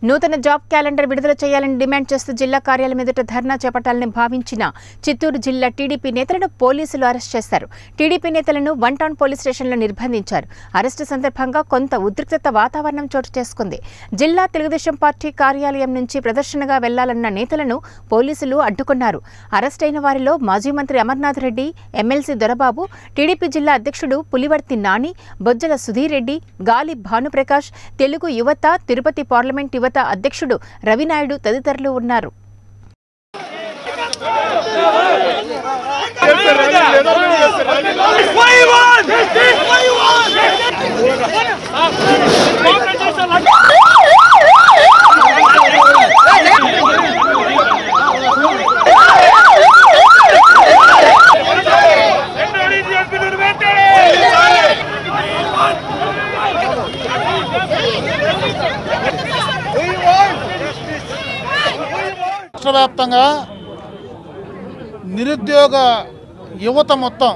నూతన job calendar విడుదల చేయాలని డిమాండ్ చేస్తూ జిల్లా కార్యాలయం ఎదుట ధర్నా చేపట్టాలని భావించిన చిత్తూరు జిల్లా టీడీపీ నేతలను పోలీసులు అరెస్ట్ చేశారు టీడీపీ నేతలను వన్ టౌన్ పోలీస్ స్టేషన్లో నిర్బంధించారు అరెస్టు సందర్భంగా కొంత ఉద్రిక్తత వాతావరణం చోటు చేసుకుంది జిల్లా తెలుగుదేశం పార్టీ కార్యాలయం నుంచి ప్రదర్శనగా వెళ్లాలన్న నేతలను పోలీసులు అడ్డుకున్నారు అరెస్ట్ అయిన వారిలో మాజీ మంత్రి అమర్నాథ్ రెడ్డి ఎమ్మెల్సీ దొరబాబు టీడీపీ జిల్లా అధ్యక్షుడు పులివర్తి నాని బొజ్జల సుధీర్ రెడ్డి గాలి భానుప్రకాష్ తెలుగు యువత తిరుపతి పార్లమెంట్ యువత అధ్యక్షుడు రవినాయుడు తదితరులు ఉన్నారు రాష్ట్ర వ్యాప్తంగా నిరుద్యోగ యువత మొత్తం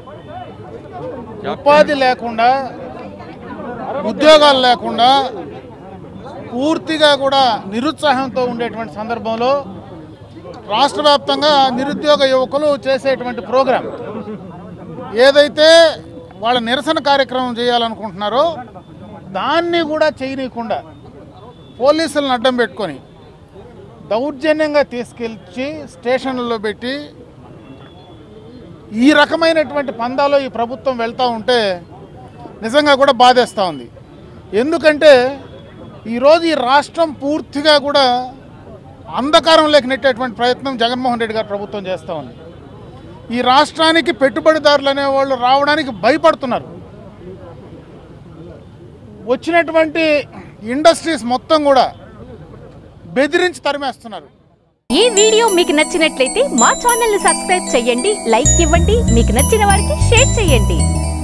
ఉపాధి లేకుండా ఉద్యోగాలు లేకుండా పూర్తిగా కూడా నిరుత్సాహంతో ఉండేటువంటి సందర్భంలో రాష్ట్ర వ్యాప్తంగా నిరుద్యోగ యువకులు చేసేటువంటి ప్రోగ్రాం ఏదైతే వాళ్ళ నిరసన కార్యక్రమం చేయాలనుకుంటున్నారో దాన్ని కూడా చేయనీయకుండా పోలీసులను అడ్డం పెట్టుకొని దౌర్జన్యంగా తీసుకెళ్ళి స్టేషన్లలో పెట్టి ఈ రకమైనటువంటి పందాలో ఈ ప్రభుత్వం వెళ్తూ ఉంటే నిజంగా కూడా బాధేస్తూ ఉంది ఎందుకంటే ఈరోజు ఈ రాష్ట్రం పూర్తిగా కూడా అంధకారంలోకి నెట్టేటువంటి ప్రయత్నం జగన్మోహన్ రెడ్డి గారి ప్రభుత్వం చేస్తూ ఉంది ఈ రాష్ట్రానికి పెట్టుబడిదారులు అనేవాళ్ళు రావడానికి భయపడుతున్నారు వచ్చినటువంటి ఇండస్ట్రీస్ మొత్తం కూడా బెదిరించి తరిమేస్తున్నారు ఈ వీడియో మీకు నచ్చినట్లయితే మా ఛానల్ ని సబ్స్క్రైబ్ చేయండి లైక్ ఇవ్వండి మీకు నచ్చిన వారికి షేర్ చేయండి